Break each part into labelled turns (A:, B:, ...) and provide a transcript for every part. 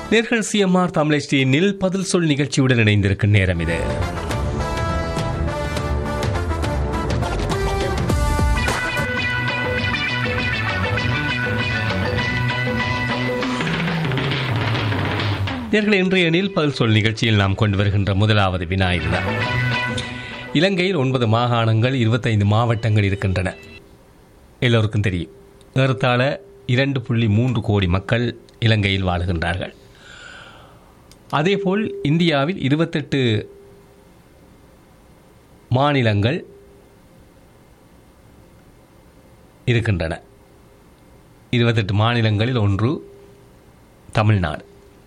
A: நேர்கள் சிஎம்ஆர் தமிழ் நில் பதில் சொல் நிகழ்ச்சியுடன் இணைந்திருக்கும் நேரம் இது நேர்களை இன்றைய நில் பதில் சொல் நிகழ்ச்சியில் நாம் கொண்டு வருகின்ற முதலாவது வினா இதுதான் இலங்கையில் ஒன்பது மாகாணங்கள் இருபத்தைந்து மாவட்டங்கள் இருக்கின்றன எல்லோருக்கும் தெரியும் ஏறத்தாழ இரண்டு புள்ளி மூன்று கோடி மக்கள் இலங்கையில் வாழுகின்றார்கள் அதேபோல் இந்தியாவில் இருபத்தெட்டு மாநிலங்கள் இருக்கின்றன இருபத்தெட்டு மாநிலங்களில் ஒன்று தமிழ்நாடு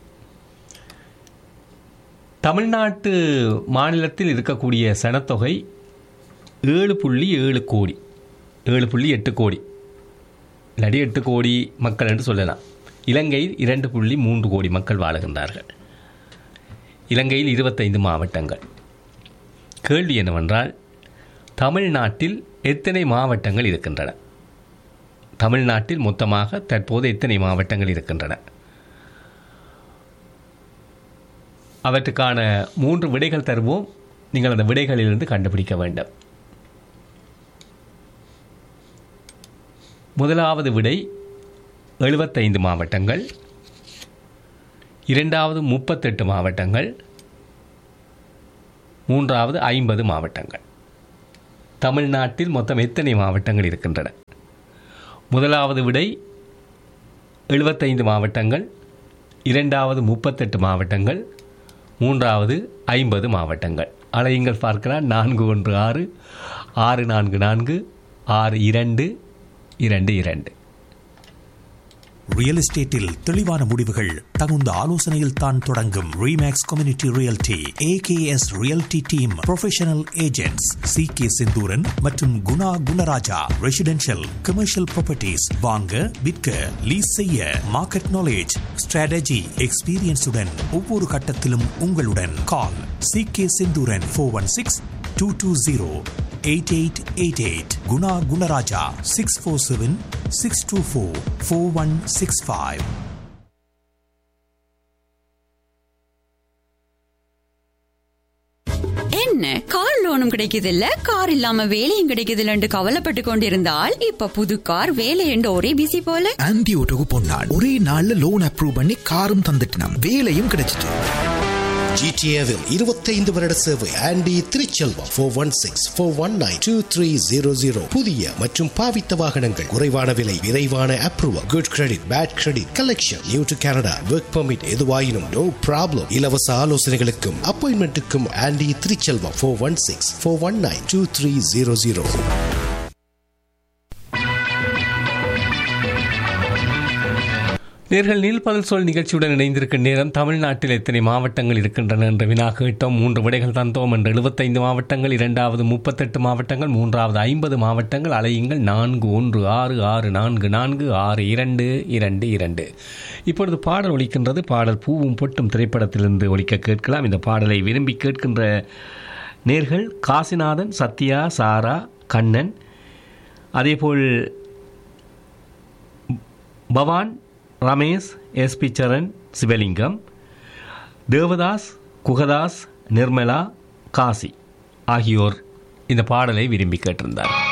A: தமிழ்நாட்டு மாநிலத்தில் இருக்கக்கூடிய சனத்தொகை ஏழு புள்ளி ஏழு கோடி ஏழு புள்ளி எட்டு கோடி இல்லாட்டி எட்டு கோடி மக்கள் என்று சொல்லலாம் இலங்கையில் இரண்டு புள்ளி மூன்று கோடி மக்கள் வாழுகின்றார்கள் இலங்கையில் இருபத்தைந்து மாவட்டங்கள் கேள்வி என்னவென்றால் தமிழ்நாட்டில் எத்தனை மாவட்டங்கள் இருக்கின்றன தமிழ்நாட்டில் மொத்தமாக தற்போது எத்தனை மாவட்டங்கள் இருக்கின்றன அவற்றுக்கான மூன்று விடைகள் தருவோம் நீங்கள் அந்த விடைகளிலிருந்து கண்டுபிடிக்க வேண்டும் முதலாவது விடை எழுபத்தைந்து மாவட்டங்கள் இரண்டாவது முப்பத்தெட்டு மாவட்டங்கள் மூன்றாவது ஐம்பது மாவட்டங்கள் தமிழ்நாட்டில் மொத்தம் எத்தனை மாவட்டங்கள் இருக்கின்றன முதலாவது விடை எழுபத்தைந்து மாவட்டங்கள் இரண்டாவது முப்பத்தெட்டு மாவட்டங்கள் மூன்றாவது ஐம்பது மாவட்டங்கள் அலையுங்கள் பார்க்கலாம் நான்கு ஒன்று ஆறு ஆறு நான்கு நான்கு ஆறு இரண்டு இரண்டு இரண்டு
B: ரியல் எஸ்டேட்டில் தெளிவான முடிவுகள் தகுந்த ஆலோசனையில் தான் தொடங்கும் Remax community realty AKS realty team professional agents C K Senthuran மற்றும் Guna Gunarajah residential commercial properties வாங்க விற்க லீஸ் செய்ய மார்க்கெட் நாலேஜ் ஸ்ட்ராட்டஜி எக்ஸ்பீரியன்ஸுடன் ஒவ்வொரு கட்டத்திலும் உங்களுடன் call C K Senthuran four one six two two zero eight eight eight eight Guna Gunarajah six four seven six two four four one six five
C: என்ன car லோனும் கிடைக்குது இல்ல கார் இல்லாம வேலையும் கிடைக்குது இல்லன்னு கவலைப்பட்டு கொண்டிருந்தால் இப்ப புது கார் வேலை என்று ஒரே பிசி போல
D: ஆன்டி ஓட்டோக்கு பொன்னாள் ஒரே நாள்ல லோன் அப்ரூவ் பண்ணி காரும் தந்துட்டினாம் வேலையும் கிடைச்சிட்டு
E: ஜிடிஏவில் இருபத்தைந்து வருட சேவை Andy Thiruchelvam four one six four one nine two three zero zero புதிய மற்றும் பாவித்த வாகனங்கள் குறைவான விலை விரைவான approval good credit bad credit collection new to Canada work permit எதுவாயினும் நோ ப்ராப்ளம் இலவச ஆலோசனைகளுக்கும் அப்பாயின்மெண்ட்டுக்கும் Andy Thiruchelvam four one six four one nine two three zero zero
A: நேர்கள் நீல் பதில் சொல் நிகழ்ச்சியுடன் இணைந்திருக்கும் நேரம் தமிழ்நாட்டில் எத்தனை மாவட்டங்கள் இருக்கின்றன என்ற வினா கேட்டோம் மூன்று விடைகள் தந்தோம் என்று எழுபத்தைந்து மாவட்டங்கள் இரண்டாவது முப்பத்தெட்டு மாவட்டங்கள் மூன்றாவது ஐம்பது மாவட்டங்கள் அலையுங்கள் நான்கு ஒன்று ஆறு ஆறு நான்கு நான்கு ஆறு இரண்டு இரண்டு இரண்டு இப்பொழுது பாடல் ஒலிக்கின்றது பாடல் பூவும் பொட்டும் திரைப்படத்திலிருந்து ஒலிக்க கேட்கலாம் இந்த பாடலை விரும்பி கேட்கின்ற நேர்கள் காசிநாதன் சத்யா சாரா கண்ணன் அதேபோல் பவான் ரமேஷ் எஸ்பி சரண் சிவலிங்கம் தேவதாஸ் குகதாஸ் நிர்மலா காசி ஆகியோர் இந்த பாடலை விரும்பி கேட்டிருந்தார்